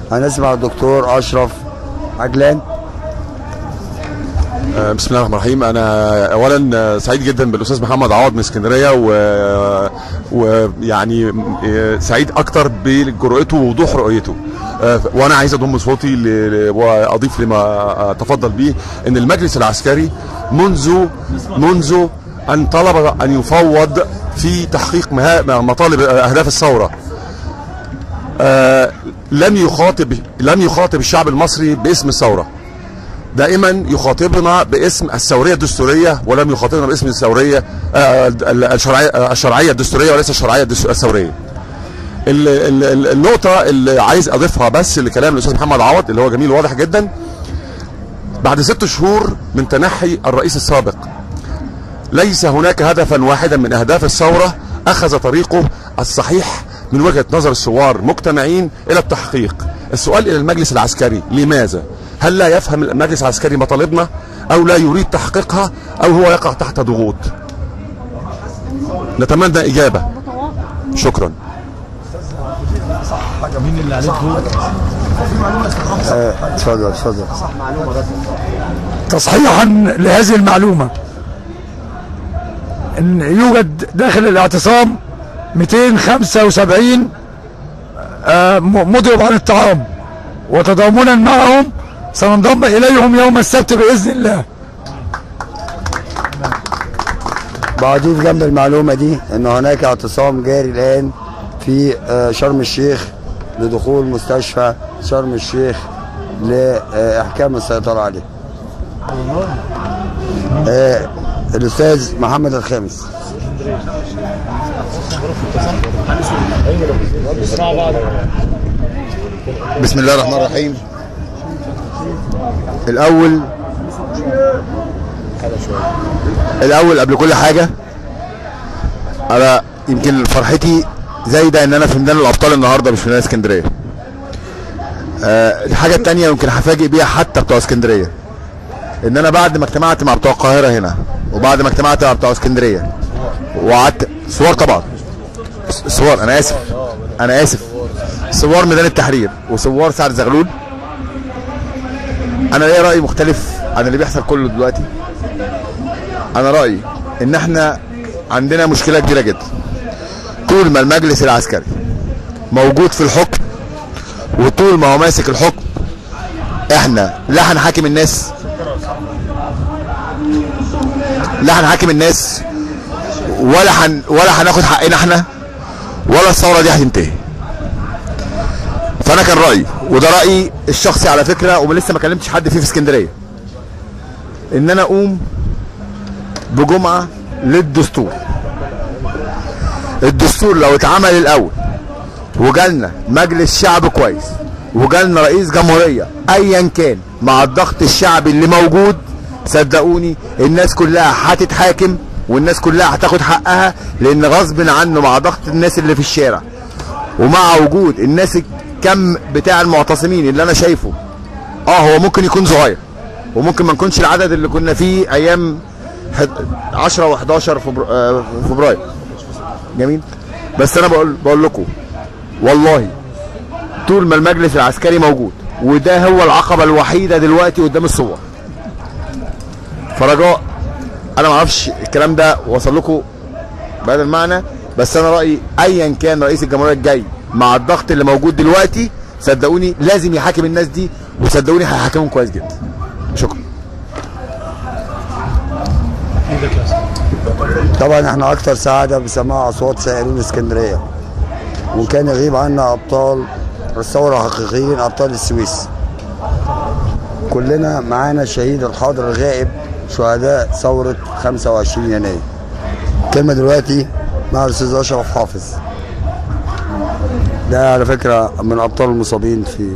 هنسمع الدكتور اشرف عجلان آه، بسم الله الرحمن الرحيم انا اولا آه، سعيد جدا بالاستاذ محمد عوض من اسكندريه و... ويعني آه، سعيد اكتر بجرأته ووضوح رؤيته آه، وانا عايز اضم صوتي ل... ل- واضيف لما آه، تفضل به ان المجلس العسكري منذ منذ ان طلب ان يفوض في تحقيق مها... مطالب آه، اهداف الثوره آه، لم يخاطب لم يخاطب الشعب المصري باسم الثوره دائما يخاطبنا باسم الثوريه الدستوريه ولم يخاطبنا باسم الثوريه آه، ال- الشرعيه آه، الشرعيه الدستوريه وليس الشرعيه الدس- الثوريه. ال- ال- ال- النقطه اللي عايز اضيفها بس لكلام الاستاذ محمد عوض اللي هو جميل واضح جدا بعد ست شهور من تنحي الرئيس السابق ليس هناك هدفا واحدا من اهداف الثوره اخذ طريقه الصحيح من وجهه نظر الثوار مجتمعين الى التحقيق. السؤال الى المجلس العسكري لماذا؟ هل لا يفهم المجلس العسكري مطالبنا او لا يريد تحقيقها او هو يقع تحت ضغوط؟ نتمنى اجابه. شكرا. اتفضل اتفضل تصحيحا لهذه المعلومة ان يوجد داخل الاعتصام 275 آه، م- مضرب عن الطعام وتضامنا معهم سننضم اليهم يوم السبت باذن الله بضيف جنب المعلومه دي ان هناك اعتصام جاري الان في آه، شرم الشيخ لدخول مستشفى شرم الشيخ لاحكام السيطره عليه آه، الاستاذ محمد الخامس بسم الله الرحمن الرحيم الاول الاول قبل كل حاجه انا يمكن فرحتي زايده ان انا في ميدان الابطال النهارده مش في ميدان اسكندريه آه الحاجه الثانيه يمكن هفاجئ بيها حتى بتوع اسكندريه ان انا بعد ما اجتمعت مع بتوع القاهره هنا وبعد ما اجتمعت مع بتوع اسكندريه وقعدت صور طبعا صور انا اسف انا اسف صور ميدان التحرير وصور سعد زغلول انا ليا راي مختلف عن اللي بيحصل كله دلوقتي انا رايي ان احنا عندنا مشكله كبيره جدا طول ما المجلس العسكري موجود في الحكم وطول ما هو ماسك الحكم احنا لا هنحاكم الناس لا هنحاكم الناس ولا هن ولا هناخد حقنا احنا ولا الثوره دي هتنتهي فانا كان رايي وده رايي الشخصي على فكره ولسه ما كلمتش حد فيه في اسكندريه ان انا اقوم بجمعه للدستور الدستور لو اتعمل الاول وجالنا مجلس شعب كويس وجالنا رئيس جمهوريه ايا كان مع الضغط الشعبي اللي موجود صدقوني الناس كلها هتتحاكم والناس كلها هتاخد حقها لان غصب عنه مع ضغط الناس اللي في الشارع ومع وجود الناس الكم بتاع المعتصمين اللي انا شايفه اه هو ممكن يكون صغير وممكن ما نكونش العدد اللي كنا فيه ايام حد- 10 و11 فبر... آه، فبراير جميل بس انا بقول بقول لكم والله طول ما المجلس العسكري موجود وده هو العقبه الوحيده دلوقتي قدام الثوار فرجاء انا ما اعرفش الكلام ده وصل لكم بهذا المعنى بس انا رايي ايا كان رئيس الجمهوريه الجاي مع الضغط اللي موجود دلوقتي صدقوني لازم يحاكم الناس دي وصدقوني هيحاكمهم كويس جدا شكرا طبعا احنا اكتر سعاده بسماع اصوات سائرين اسكندريه وان كان يغيب عنا ابطال الثوره حقيقيين ابطال السويس كلنا معانا الشهيد الحاضر الغائب شهداء ثوره 25 يناير كلمه دلوقتي مع الاستاذ اشرف حافظ ده على فكره من ابطال المصابين في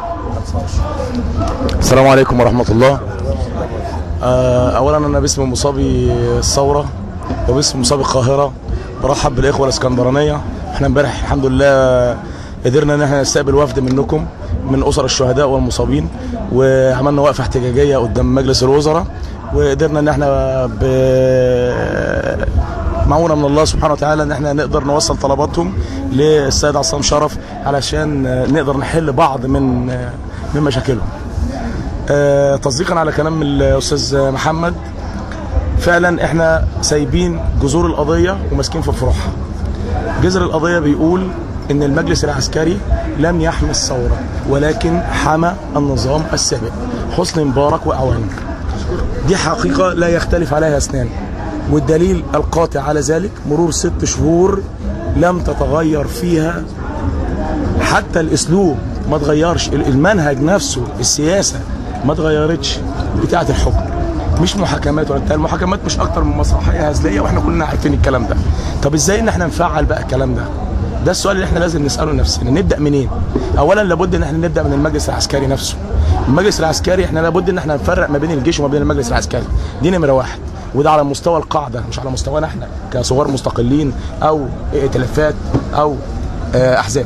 السلام عليكم ورحمة الله آه، أولا أنا باسم مصابي الثورة وباسم مصابي القاهرة برحب بالإخوة الإسكندرانية احنا امبارح الحمد لله قدرنا إن احنا نستقبل وفد منكم من أسر الشهداء والمصابين وعملنا وقفة احتجاجية قدام مجلس الوزراء وقدرنا إن احنا ب... معونه من الله سبحانه وتعالى ان احنا نقدر نوصل طلباتهم للسيد عصام شرف علشان آه، نقدر نحل بعض من آه، من مشاكلهم. آه، تصديقا على كلام الاستاذ محمد فعلا احنا سايبين جذور القضيه وماسكين في فروعها. جذر القضيه بيقول ان المجلس العسكري لم يحمي الثوره ولكن حمى النظام السابق حسني مبارك واعوانه. دي حقيقه لا يختلف عليها اثنان. والدليل القاطع على ذلك مرور ست شهور لم تتغير فيها حتى الاسلوب ما اتغيرش المنهج نفسه السياسه ما اتغيرتش بتاعه الحكم مش محاكمات ولا بتاع المحاكمات مش اكتر من مسرحيه هزليه واحنا كلنا عارفين الكلام ده طب ازاي ان احنا نفعل بقى الكلام ده ده السؤال اللي احنا لازم نساله لنفسنا نبدا منين اولا لابد ان احنا نبدا من المجلس العسكري نفسه المجلس العسكري احنا لابد ان احنا نفرق ما بين الجيش وما بين المجلس العسكري دي نمره واحد وده على مستوى القاعده مش على مستوانا احنا كصغار مستقلين او ائتلافات او آه، احزاب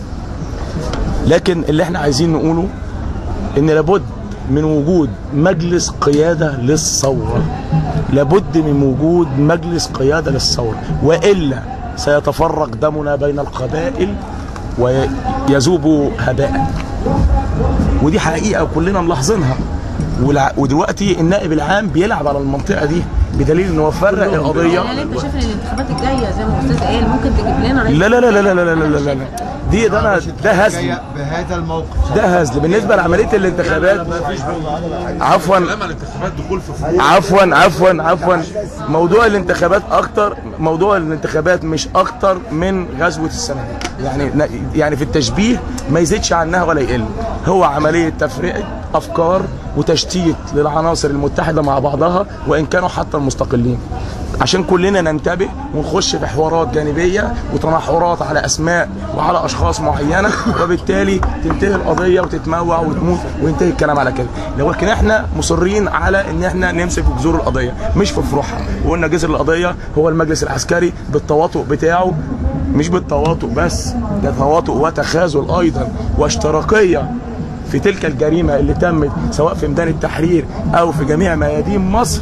لكن اللي احنا عايزين نقوله ان لابد من وجود مجلس قياده للثوره لابد من وجود مجلس قياده للثوره والا سيتفرق دمنا بين القبائل ويذوب هباء ودي حقيقه كلنا ملاحظينها والع- ودلوقتي النائب العام بيلعب على المنطقه دي بدليل ان هو فرق القضيه يعني انت شايف ان الانتخابات الجايه زي ما الاستاذ قال ممكن تجيب لنا رئيس لا لا لا لا لا لا لا لا لا لا دي ده انا ده هزل بهذا الموقف ده هزل بالنسبه لعمليه الانتخابات عفوا كلام عن الانتخابات دخول في فروع عفوا عفوا عفوا موضوع الانتخابات اكتر موضوع الانتخابات مش اكتر من غزوه السنه دي. يعني يعني في التشبيه ما يزيدش عنها ولا يقل هو عمليه تفرقه افكار وتشتيت للعناصر المتحده مع بعضها وان كانوا حتى المستقلين عشان كلنا ننتبه ونخش في حوارات جانبيه وتنحرات على اسماء وعلى اشخاص معينه وبالتالي تنتهي القضيه وتتموع وتموت وينتهي الكلام على كده لكن احنا مصرين على ان احنا نمسك في جذور القضيه مش في فروعها وقلنا جذر القضيه هو المجلس العسكري بالتواطؤ بتاعه مش بالتواطؤ بس ده تواطؤ وتخاذل ايضا واشتراكيه في تلك الجريمه اللي تمت سواء في ميدان التحرير او في جميع ميادين مصر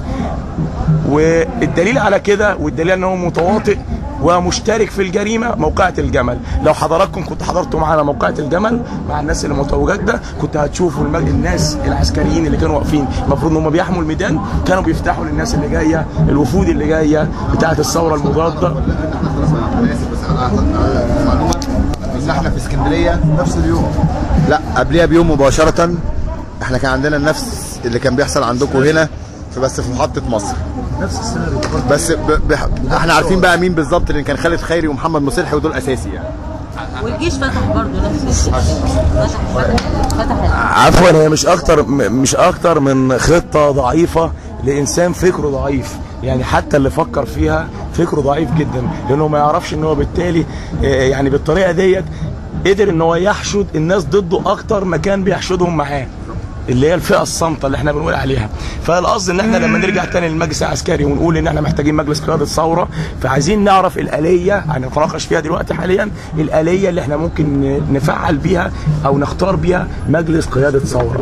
والدليل على كده والدليل ان هو متواطئ ومشترك في الجريمه موقعة الجمل لو حضراتكم كنت حضرتوا معانا موقعة الجمل مع الناس اللي متواجده كنت هتشوفوا المج... الناس العسكريين اللي كانوا واقفين المفروض ان هم بيحموا الميدان كانوا بيفتحوا للناس اللي جايه الوفود اللي جايه بتاعه الثوره المضاده انا اسف بس أنا- معلومه ان احنا في اسكندريه نفس اليوم لا قبلها بيوم مباشره احنا كان عندنا نفس اللي كان بيحصل عندكم هنا في بس في محطه مصر نفس السيناريو بس ب... ب... احنا عارفين بقى مين بالظبط اللي كان خالد خيري ومحمد مصلحي ودول اساسي يعني والجيش فتح برضه نفس الشيء فتح فتح فتح عفوا هي مش اكتر م- مش اكتر من خطه ضعيفه لانسان فكره ضعيف يعني حتى اللي فكر فيها فكره ضعيف جدا لانه ما يعرفش ان هو بالتالي آه، يعني بالطريقه ديت قدر ان هو يحشد الناس ضده اكتر ما كان بيحشدهم معاه اللي هي الفئه الصامته اللي احنا بنقول عليها فالقصد ان احنا لما نرجع تاني للمجلس العسكري ونقول ان احنا محتاجين مجلس قياده ثوره فعايزين نعرف الاليه هنتناقش فيها دلوقتي حاليا الاليه اللي احنا ممكن ن- نفعل بيها او نختار بيها مجلس قياده ثوره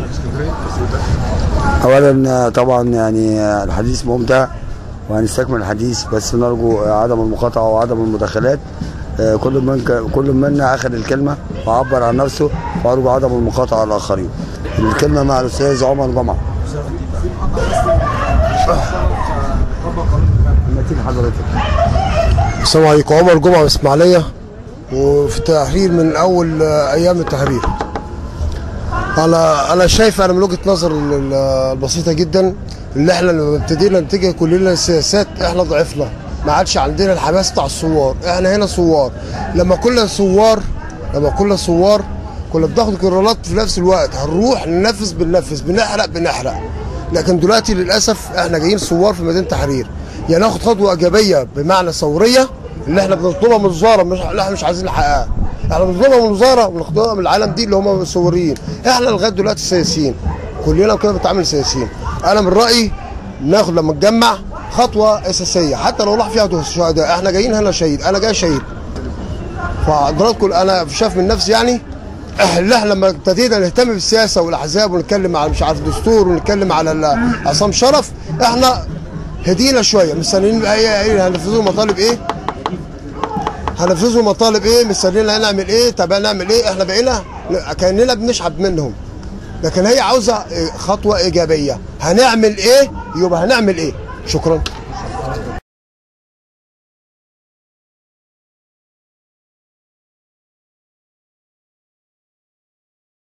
اولا طبعا يعني الحديث ممتع وهنستكمل الحديث بس نرجو عدم المقاطعه وعدم المداخلات آه، كل من كل منا اخذ الكلمه وعبر عن نفسه وارجو عدم المقاطعه على الاخرين الكلمه مع الاستاذ عمر جمعه السلام عليكم عمر جمعة من اسماعيلية وفي التحرير من أول آه، أيام التحرير أنا أنا شايف أنا من وجهة نظر ال- ال- البسيطة جدا اللي إحنا لما ابتدينا نتجه كلنا للسياسات إحنا ضعفنا ما عادش عندنا الحماس بتاع الثوار إحنا هنا ثوار لما كنا ثوار لما كنا ثوار كنا بناخد قرارات في نفس الوقت هنروح ننفذ بننفذ بنحرق بنحرق لكن دلوقتي للاسف احنا جايين ثوار في مدينه تحرير يا ناخد خطوه ايجابيه بمعنى ثوريه اللي احنا بنطلبها من الوزاره مش اللي احنا مش عايزين نحققها احنا بنطلبها من الوزاره وناخدها من العالم دي اللي هم الثوريين احنا لغايه دلوقتي سياسيين كلنا كده بنتعامل سياسيين انا من رايي ناخد لما نتجمع خطوه اساسيه حتى لو راح فيها شهداء احنا جايين هنا شهيد انا جاي شهيد فحضراتكم انا شايف من نفسي يعني اللي احنا لما ابتدينا نهتم بالسياسه والاحزاب ونتكلم على مش عارف دستور ونتكلم على ال- عصام شرف احنا هدينا شويه مستنيين بقى ايه ايه هنفذوا مطالب ايه هنفذوا مطالب ايه مستنيين هنعمل ايه طب هنعمل ايه احنا بقينا كاننا بنشحب منهم لكن هي عاوزه إيه، خطوه ايجابيه هنعمل ايه يبقى هنعمل ايه شكرا